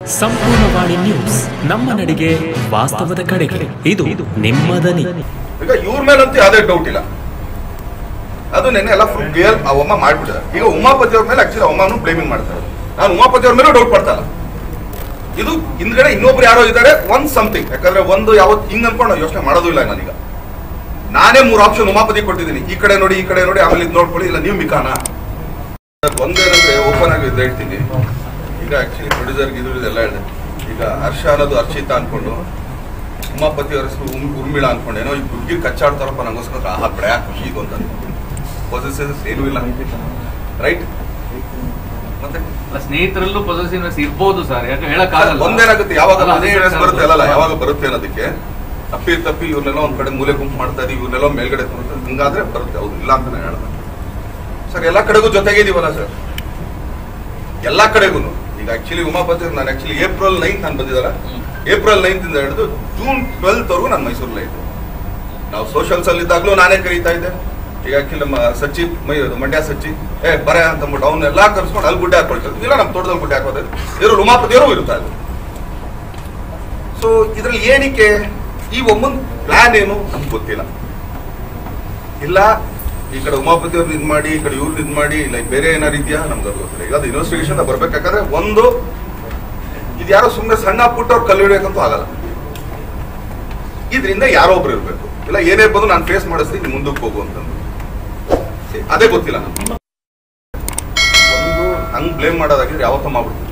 Sampoorna Vani news ನಮ್ಮ ನಡಿಗೆ ವಾಸ್ತವದ ಕಡೆಗೆ ಇದು ನಿಮ್ಮ ದನಿ ಈಗ ಇವ್ರ ಮೇಲಂತೂ ಯಾವುದೇ ಡೌಟ್ ಇಲ್ಲ ಅದು ನೆನ್ನೆ ಎಲ್ಲ ಫುಲ್ ಕ್ಲಿಯರ್ ಆ ಅಮ್ಮ ಮಾಡ್ಬಿಟ್ಟಿದ್ದಾರೆ ಈಗ ಉಮಾಪತಿ ಅವ್ರ ಮೇಲೆ ಆಕ್ಚುಲಿ ಅಮ್ಮನು ಬ್ಲೇಮಿಂಗ್ ಮಾಡ್ತಾರೆ ನಾನು ಉಮಾಪತಿ ಅವ್ರ ಮೇಲೂ ಡೌಟ್ ಪಡ್ತಾ ಇಲ್ಲ ಇದು ಹಿಂದ್ಗಡೆ ಇನ್ನೊಬ್ರು ಯಾರೋ ಇದ್ದಾರೆ ಒಂದ್ ಸಮಥಿಂಗ್ ಯಾಕಂದ್ರೆ ಒಂದು ಯಾವತ್ತು ಹಿಂಗ್ ಅನ್ಕೊಂಡು ಯೋಚನೆ ಮಾಡೋದು ಇಲ್ಲ ನಾನೀಗ ನಾನೇ ಮೂರು ಆಪ್ಷನ್ ಉಮಾಪತಿ ಕೊಟ್ಟಿದ್ದೀನಿ ಈ ಕಡೆ ನೋಡಿ ಈ ಕಡೆ ನೋಡಿ ಆಮೇಲೆ ಇದು ನೋಡ್ಕೊಳ್ಳಿ ಇಲ್ಲ ನೀವು ಮಿಕಾನ ಒಂದೇನಂದ್ರೆ ಓಪನ್ ಆಗಿ ಇದು ಹೇಳ್ತೀನಿ ಈಗ ಆಕ್ಚುಲಿ ಪ್ರೊಡ್ಯೂಸರ್ ಇದು ಇದೆಲ್ಲ ಹೇಳಿದೆ ಈಗ ಹರ್ಷ ಅನ್ನೋದು ಹರ್ಷಿತಾ ಅನ್ಕೊಂಡು ಉಮಾಪತಿ ಅವ್ರ ಹೆಸರು ಉಮ್- ಉರ್ಮಿಳಾ ಅನ್ಕೊಂಡು ಏನೋ ಈ ಹುಡುಗಿ ಕಚ್ಚಾಡ್ತಾರಪ್ಪ ನಂಗೋಸ್ಕರ ಹಾಕ್ಬೇಡ ಯಾಕೆ ಖುಷಿ ಇದು ಅಂತ ಪೊಸೆಸಿವ್ಸ್ ಏನೂ ಇಲ್ಲ ರೈಟ್ ಮತ್ತೆ ಅಲ್ಲ, ಸ್ನೇಹಿತರಲ್ಲೂ ಪೊಸೆಸಿವ್ನೆಸ್ ಇರ್ಬೋದು ಸರ್ ಯಾಕೆ ಹೇಳಕ್ಕಾಗಲ್ಲ ಒಂದೇನಾಗುತ್ತೆ ಯಾವಾಗ ಅಲ್ಲ, ಅದೇ ಅದೇ ಬರುತ್ತೆ ಸರ್ ಅಲ್ಲಲ್ಲ ಯಾವಾಗ ಬರುತ್ತೆ ಅನ್ನೋದಕ್ಕೆ ತಪ್ಪಿ ತಪ್ಪಿ ಇವ್ರನ್ನೆಲ್ಲ ಒಂದ್ ಕಡೆ ಮೂಲೆ ಗುಂಪು ಮಾಡ್ತಾ ಇದೀವಿ ಇವ್ರನ್ನೆಲ್ಲ ಮೇಲ್ಗಡೆ ತರುತ್ತೆ ಹಿಂಗಾದ್ರೆ ಬರುತ್ತೆ ಹೌದು ಇಲ್ಲ ಅಂತ ನಾನು ಹೇಳ್ದೆ ಸರ್ ಎಲ್ಲಾ ಕಡೆಗೂ ಜೊತೆಗೆ ಇದೀವಲ್ಲ ಸರ್ ಎಲ್ಲಾ ಕಡೆಗೂ ಈಗ ಆಕ್ಚುಲಿ ಉಮಾಪತಿ ಅವ್ರು ನಾನು ಆಕ್ಚುಲಿ ಏಪ್ರಿಲ್ ನೈನ್ತ್ ನಾನು ಬಂದಿದ್ದಲ್ಲ ಏಪ್ರಿಲ್ ನೈನ್ತ್ ಇಂದ ಹಿಡಿದು ಜೂನ್ ಟ್ವೆಲ್ತ್ ವರೆಗೂ ನಾನು ಮೈಸೂರಲ್ಲೇ ಇದ್ದೆ ನಾವು ಸೋಷಲ್ಸ್ ಅಲ್ಲಿ ಇದ್ದಾಗಲೂ ನಾನೇ ಕರೀತಾ ಇದ್ದೆ ಈಗ ಆಕ್ಚುಲಿ ನಮ್ಮ ಸಚ್ಚಿ ಮೈ ಅದು ಮಂಡ್ಯ ಸಚ್ಚಿ ಏ ಬರ ಅಂತ ಅಂದ್ಬಿಟ್ಟು ಅವ್ನ ಎಲ್ಲಾ ಕರ್ಸ್ಕೊಂಡು ಅಲ್ಲಿ ಗುಡ್ಡೆ ಹಾಕೊಳ್ತಾರೆ ಇಲ್ಲ ನಮ್ಮ ತೋಟದಲ್ಲಿ ಗುಡ್ಡೆ ಹಾಕೋದು ಇವರು ಉಮಾಪತಿಯವರು ಇರುತ್ತಾ ಇದ್ರು ಸೊ ಇದ್ರಲ್ಲಿ ಏನಕ್ಕೆ ಈ ಒಮ್ಮನ್ ಪ್ಲಾನ್ ಏನು ನಮ್ಗೆ ಗೊತ್ತಿಲ್ಲ ಇಲ್ಲ ಈ ಕಡೆ ಉಮಾಪತಿ ಅವ್ರನ್ನ ಇದ್ ಮಾಡಿ ಈ ಕಡೆ ಇವ್ರನ್ನ ಇದ್ ಮಾಡಿ ಲೈಕ್ ಬೇರೆ ಏನಾರು ಇದೆಯಾ ನಮ್ಗೆ ಅದು ಗೊತ್ತಿಲ್ಲ ಈಗ ಅದು ಇನ್ವೆಸ್ಟಿಗೇಷನ್ ಬರ್ಬೇಕಾದ್ರೆ ಒಂದು ಇದು ಯಾರೋ ಸುಮ್ಮನೆ ಸಣ್ಣ ಪುಟ್ಟವ್ರು ಕಲ್ಲು ಹಿಡಿಯಕ್ಕಂತೂ ಆಗಲ್ಲ ಇದರಿಂದ ಯಾರೋ ಒಬ್ರು ಇರ್ಬೇಕು ಇಲ್ಲ ಏನೇ ಬಂದು ನಾನು ಫೇಸ್ ಮಾಡಿಸ್ತೀನಿ ನೀನ್ ಮುಂದಕ್ಕೆ ಹೋಗು ಅಂತಂದು ಸರಿ, ಅದೇ ಗೊತ್ತಿಲ್ಲ ನಮ್ಗೆ ಒಂದು ಹಂಗ್ ಬ್ಲೇಮ್ ಮಾಡೋದಾಗಿದ್ರೆ ಯಾವತ್ತೂ ಮಾಡ್ಬಿಡ್ತೀನಿ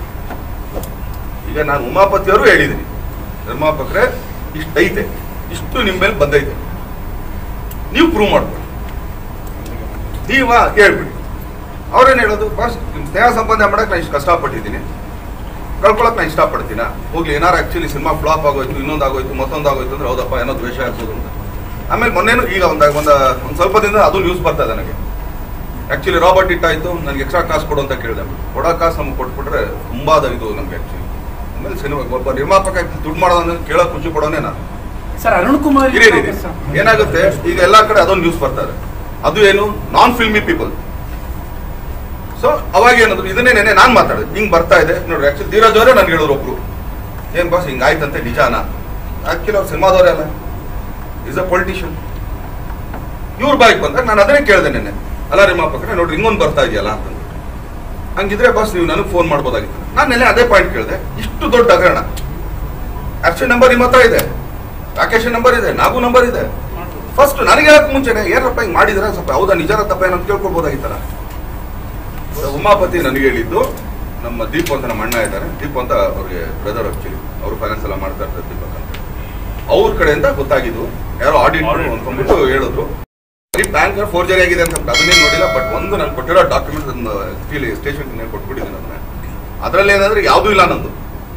ಈಗ ನಾನು ಉಮಾಪತಿಯವರು ಹೇಳಿದ್ದೀನಿ ನಿರ್ಮಾಪಕರೇ ಇಷ್ಟು ಐತೆ ಇಷ್ಟು ನಿಮ್ಮ ಮೇಲೆ ಬಂದೈತೆ ನೀವು ಪ್ರೂವ್ ಮಾಡ್ಕೊಳ್ಳಿ ನೀವ ಹೇಳ್ಬಿಡಿ ಅವ್ರೇನ್ ಹೇಳೋದು ಬಸ್ ನಿಮ್ ಸ್ನೇಹ ಸಂಬಂಧ ಮಾಡಕ್ ನಾನು ಇಷ್ಟು ಕಷ್ಟಪಟ್ಟಿದ್ದೀನಿ ಕಳ್ಕೊಳಕ್ ನಾನು ಇಷ್ಟಪಡ್ತೀನ ಹೋಗ್ಲಿ ಏನಾರು ಆಕ್ಚುಲಿ ಸಿನಿಮಾ ಫ್ಲಾಪ್ ಆಗೋಯ್ತು ಇನ್ನೊಂದು ಆಗೋಯ್ತು ಮತ್ತೊಂದು ಆಗೋಯ್ತು ಅಂದ್ರೆ ಹೌದಪ್ಪ ಏನೋ ದ್ವೇಷ ಆಗ್ಬೋದು ಅಂತ ಆಮೇಲೆ ಮೊನ್ನೆನು ಈಗ ಒಂದ ಒಂದ ಒಂದ್ ಸ್ವಲ್ಪ ದಿನ ಅದು ನ್ಯೂಸ್ ಬರ್ತಾ ಇದೆ ನನಗೆ ಆಕ್ಚುಲಿ ರಾಬರ್ಟ್ ಇಟ್ ಆಯ್ತು ನನಗೆ ಎಕ್ಸ್ಟ್ರಾ ಕಾಸು ಕೊಡು ಅಂತ ಕೇಳಿದೆ ಕೊಡೋ ಕಾಸು ನಮ್ಗೆ ಕೊಟ್ಬಿಟ್ರೆ ತುಂಬಾ ಅದು ಇದು ನಮ್ಗೆ ಆಕ್ಚುಲಿ ಆಮೇಲೆ ಸಿನಿಮಾ ಒಬ್ಬ ನಿರ್ಮಾಪಕ ದುಡ್ಡು ಮಾಡೋದನ್ನ ಕೇಳಕ್ ಖುಷಿ ಪಡೋನೇ ನಾನು ಸರ್ ಅರುಣ್ ಕುಮಾರ್ ಇರಿ, ಇರಿ, ಇರಿ. ಏನಾಗುತ್ತೆ ಈಗ ಎಲ್ಲಾ ಕಡೆ ಅದೊಂದು ನ್ಯೂಸ್ ಬರ್ತಾ ಇದೆ ಅದು ಏನು ನಾನ್ ಫಿಲ್ಮಿ ಪೀಪಲ್ ಸೊ ಅವಾಗ ಏನಂದ್ರು ಇದನ್ನೇ ನೆನೆ ನಾನ್ ಮಾತಾಡಿದೆ ಹಿಂಗ್ ಬರ್ತಾ ಇದೆ ನೋಡ್ರಿ ಆಕ್ಚುಲಿ ಧೀರಜ್ ಅವರೇ ನನ್ಗೆ ಹೇಳಿದ್ರು ಒಬ್ರು ಏನ್ ಬಾಸ್ ಹಿಂಗ್ ಆಯ್ತಂತೆ ನಿಜಾನ ಆಕ್ಚುಲಿ ಅವ್ರು ಸಿನಿಮಾದವರೇ ಅಲ್ಲ ಇಸ್ ಅ ಪೊಲಿಟಿಷಿಯನ್ ಇವ್ರ ಬಾಯಿಗೆ ಬಂದಾಗ ನಾನು ಅದನ್ನೇ ಕೇಳಿದೆ ನೆನ್ನೆ ಅಲ್ಲ ನಿರ್ಮಾಪಕರೇ ನೋಡ್ರಿ ಹಿಂಗೊಂದು ಬರ್ತಾ ಇದೆಯಲ್ಲ ಅಂತಂದು ಹಂಗಿದ್ರೆ ಬಾಸ್ ನೀವು ನನಗೆ ಫೋನ್ ಮಾಡ್ಬೋದಾಗಿತ್ತು ನಾನು ನೆನ್ನೆ ಅದೇ ಪಾಯಿಂಟ್ ಕೇಳಿದೆ ಇಷ್ಟು ದೊಡ್ಡ ಹಗರಣ ಆಕ್ಷನ್ ನಂಬರ್ ನಿಮ್ಮ ಹತ್ರ ಇದೆ ರಾಕೇಶ್ ನಂಬರ್ ಇದೆ ನಾಗೂ ನಂಬರ್ ಇದೆ ಫಸ್ಟ್ ನನಗೆ ಹೇಳಕ್ ಮುಂಚೆನೆ ಏನಪ್ಪ ಹಿಂಗ್ ಮಾಡಿದ್ರೆ ಸ್ವಲ್ಪ ಹೌದಾ ನಿಜಾನ ತಪ್ಪ ಏನಂತ ಕೇಳ್ಕೊಳ್ಬೋದಾಗಿತ್ತಲ್ಲ ಉಮಾಪತಿ ನನಗೆ ಹೇಳಿದ್ದು ನಮ್ಮ ದೀಪ್ ಅಂತ ನಮ್ಮ ಅಣ್ಣ ಇದ್ದಾರೆ ದೀಪ್ ಅಂತ ಅವ್ರಿಗೆ ಬ್ರದರ್ ಆಕ್ಚುಲಿ ಅವರು ಫೈನಾನ್ಸ್ ಎಲ್ಲ ಮಾಡ್ತಾ ಇರ್ತಾರೆ ದೀಪಕ್ ಅಂತ ಅವ್ರ ಕಡೆಯಿಂದ ಗೊತ್ತಾಗಿದ್ದು ಯಾರೋ ಆಡಿಟ್ ಅಂದ್ಕೊಂಡ್ಬಿಟ್ಟು ಹೇಳಿದ್ರು ಬರೀ ಬ್ಯಾಂಕ್ ಫೋರ್ಜರಿ ಆಗಿದೆ ಅಂತ ಅದನ್ನೇ ನೋಡಿಲ್ಲ ಬಟ್ ಒಂದು ನಾನು ಕೊಟ್ಟಿರೋ ಡಾಕ್ಯುಮೆಂಟ್ ಸ್ಟೇಷನ್ ಕೊಟ್ಬಿಟ್ಟಿದ್ದೀನಿ ಅದನ್ನ ಅದರಲ್ಲಿ ಏನಂದ್ರೆ ಯಾವುದೂ ಇಲ್ಲ ನಂದು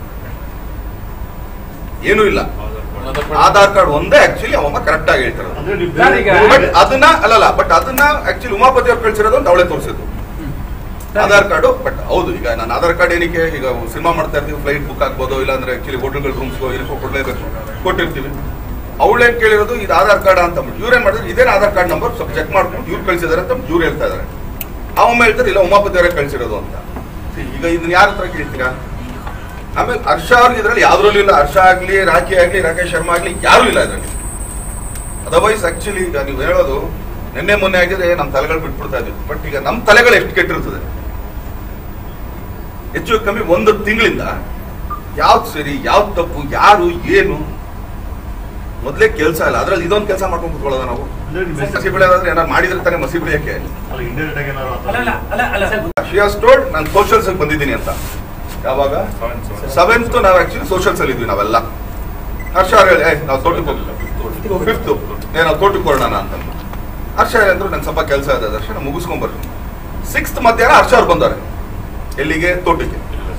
ಏನೂ ಇಲ್ಲ ಆಧಾರ್ ಕಾರ್ಡ್ ಒಂದೇ ಆಕ್ಚುಲಿ ಅವಮ್ಮ ಕರೆಕ್ಟ್ ಆಗಿ ಹೇಳ್ತಾರೆ ಸರ್, ಈಗ ಬಟ್ ಅದನ್ನ ಅಲ್ಲಲ್ಲ ಬಟ್ ಅದನ್ನ ಆಕ್ಚುಲಿ ಉಮಾಪತಿ ಅವ್ರು ಕಳ್ಸಿರೋದು ಅಂತ ಅವಳೇ ತೋರಿಸಿದ್ದು ಆಧಾರ್ ಕಾರ್ಡು ಬಟ್ ಹೌದು ಈಗ ನಾನು ಆಧಾರ್ ಕಾರ್ಡ್ ಏನಕ್ಕೆ ಈಗ ಸಿನಿಮಾ ಮಾಡ್ತಾ ಇರ್ತೀವಿ ಫ್ಲೈಟ್ ಬುಕ್ ಆಗ್ಬೋದು ಇಲ್ಲಾಂದ್ರೆ ಆಕ್ಚುಲಿ ಹೋಟೆಲ್ಗಳ ರೂಮ್ಸ್ ಏನಕ್ಕೋ ಕೊಡ್ಲೇಬೇಕು ಕೊಟ್ಟಿರ್ತೀವಿ ಅವಳೇನ್ ಕೇಳಿರೋದು ಇದು ಆಧಾರ್ ಕಾರ್ಡ್ ಅಂತ ಅಂದ್ಬಿಟ್ಟು ಇವ್ರೇನ್ ಮಾಡಿದ್ರು ಇದೇನು ಆಧಾರ್ ಕಾರ್ಡ್ ನಂಬರ್ ಸ್ವಲ್ಪ ಚೆಕ್ ಮಾಡ್ಕೊಂಡು ಇವ್ರು ಕಳ್ಸಿದಾರೆ ಅಂತ ಇವ್ರು ಹೇಳ್ತಾ ಇದಾರೆ ಅವಮ್ಮ ಹೇಳ್ತಾರೆ ಇಲ್ಲ ಉಮಾಪತಿ ಅವರೇ ಕಳ್ಸಿರೋದು ಅಂತ See, ಈಗ ಇದನ್ನ ಯಾರ ಹತ್ರ ಕೇಳ್ತೀರಾ ಆಮೇಲೆ ಹರ್ಷ ಅವ್ರಿಗೆ ಇದ್ರಲ್ಲಿ ಯಾವ್ದ್ರಲ್ಲೂ ಇಲ್ಲ ಹರ್ಷ ಆಗ್ಲಿ ರಾಖಿ ಆಗ್ಲಿ ರಾಕೇಶ್ ಶರ್ಮಾ ಆಗ್ಲಿ ಯಾರು ಇಲ್ಲ ಇದ್ರಲ್ಲಿ ಅದರ್ವೈಸ್ ಆಕ್ಚುಲಿ ಈಗ ನೀವು ಹೇಳೋದು ನಿನ್ನೆ ಮೊನ್ನೆ ಆಗಿದ್ರೆ ನಮ್ಮ ತಲೆಗಳು ಬಿಟ್ಬಿಡ್ತಾ ಇದ್ವಿ ಬಟ್ ಈಗ ನಮ್ಮ ತಲೆಗಳು ಎಷ್ಟು ಕೆಟ್ಟಿರ್ತದೆ ಹೆಚ್ಚು ಕಮ್ಮಿ ಒಂದು ತಿಂಗಳಿಂದ ಯಾವ್ದು ಸರಿ ಯಾವ್ದು ತಪ್ಪು ಯಾರು ಏನು ಮೊದ್ಲೇ ಕೆಲಸ ಇಲ್ಲ ಅದ್ರಲ್ಲಿ ಇದೊಂದು ಕೆಲಸ ಮಾಡ್ಕೊಂಡು ಕೂತ್ಕೊಳ್ಳೋದ ನಾವು ಮಸಿ ಬೆಳೆಯೋದಾದ್ರೆ ಏನಾರು ಮಾಡಿದ್ರೆ ತಾನೇ ಮಸಿ ಬೆಳೆಯಕ್ಕೆ ಅಲ್ಲ ಅಲ್ಲ ಅಲ್ಲ ಸರ್ ಶಿ ಹಾಸ್ ಟೋಲ್ಡ್ ನಾನು ಸೋಷಲ್ಸ್ ಅಲ್ಲಿ ಬಂದಿದ್ದೀನಿ ಅಂತ ಯಾವಾಗ ಸೆವೆಂತ್ ನಾವು ಆಕ್ಚುಲಿ ಸೋಷಲ್ಸ್ ಅಲ್ಲಿ ಇದ್ವಿ ನಾವೆಲ್ಲ ಹರ್ಷ ಅವ್ರು ಹೇಳಿ "ಏಯ್, ನಾವು ತೋಟಕ್ಕೆ ಹೋಗ್ತೀವಿ ಫಿಫ್ತ್ ಏ ನಾವು ತೋಟಕ್ಕೆ ಹೊರಡೋಣ ಅಂತ ಹರ್ಷ ಅಂದ್ರು ನನ್ ಸ್ವಲ್ಪ ಕೆಲಸ ಇದೆ ದರ್ಶನ ನಾನು ಮುಗಿಸ್ಕೊಂಡ್ ಬರ್ತೀನಿ ಸಿಕ್ಸ್ತ್ ಮಧ್ಯಾಹ್ನ ಹರ್ಷ ಅವ್ರು ಬಂದವ್ರೆ ಎಲ್ಲಿಗೆ ತೋಟಕ್ಕೆ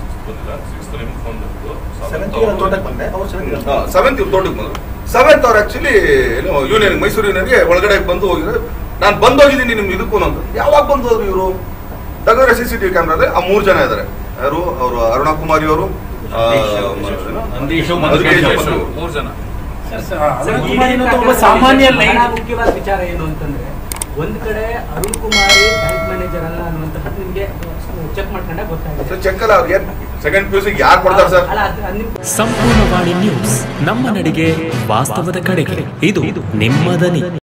ಸೆವೆಂತ್ ಇವ್ರು ತೋಟಕ್ಕೆ ಬಂದ್ರು ಸೆವೆಂತ್ ಅವ್ರು ಆಕ್ಚುಲಿ ಏನು ಯೂನಿಯನ್ ಮೈಸೂರು ಯೂನಿಯನ್ಗೆ ಒಳಗಡೆ ಬಂದು ಹೋಗಿದ್ರೆ ನಾನು ಬಂದೋಗಿದ್ದೀನಿ ನಿಮ್ ಇದಕ್ಕೂ ಅಂತ ಯಾವಾಗ ಬಂದು ಹೋದ್ರು ಇವರು ತೆಗೆದ್ರೆ ಸಿ ಸಿ ಟಿವಿ ಕ್ಯಾಮ್ರಾದಲ್ಲಿ ಆ ಮೂರ್ ಜನ ಇದ್ದಾರೆ ಯಾರು ಅವರು ಅರುಣ ಕುಮಾರಿ ಅವರು ಆ, ಏನು? ನಂದೀಶು ಮಧುಕೇಶ್ ಮಧುಕೇಶ್ ಮತ್ತು ಮೂರ್ ಜನ ಸರ್, ಸರ್, ಅರುಣ್ ಕುಮಾರ್ ಅನ್ನೋ ಒಬ್ಬ ಸಾಮಾನ್ಯ ಲೈನ್ ಮುಖ್ಯವಾದ ವಿಚಾರ ಏನು ಅಂತಂದ್ರೆ ಒಂದ್ ಕಡೆ ಅರುಣ್ ಕುಮಾರ್ ಬ್ಯಾಂಕ್ ಮ್ಯಾನೇಜರ್ ಅಲ್ಲ ಅನ್ನುವಂಥದ್ದು ನಿಮ್ಗೆ ಚೆಕ್ ಮಾಡ್ಕೊಂಡಾಗ ಗೊತ್ತಾಗಿದೆ ಸರ್ ಚೆಕ್ ಅಲ್ಲ ಅವ್ರಿಗೆ ಸೆಕೆಂಡ್ ಪಿ ಯು ಯಾರು ಕೊಡ್ತಾರೆ ಸರ್ ಅಲ್ಲ ಅದು ಅದು ನಿಮ್ ಸಂಪೂರ್ಣವಾಣಿ ನ್ಯೂಸ್ ನಮ್ಮ ನಡಿಗೆ ವಾಸ್ತವದ ಕಡೆಗೆ ಇದು ನಿಮ್ಮ ದನಿ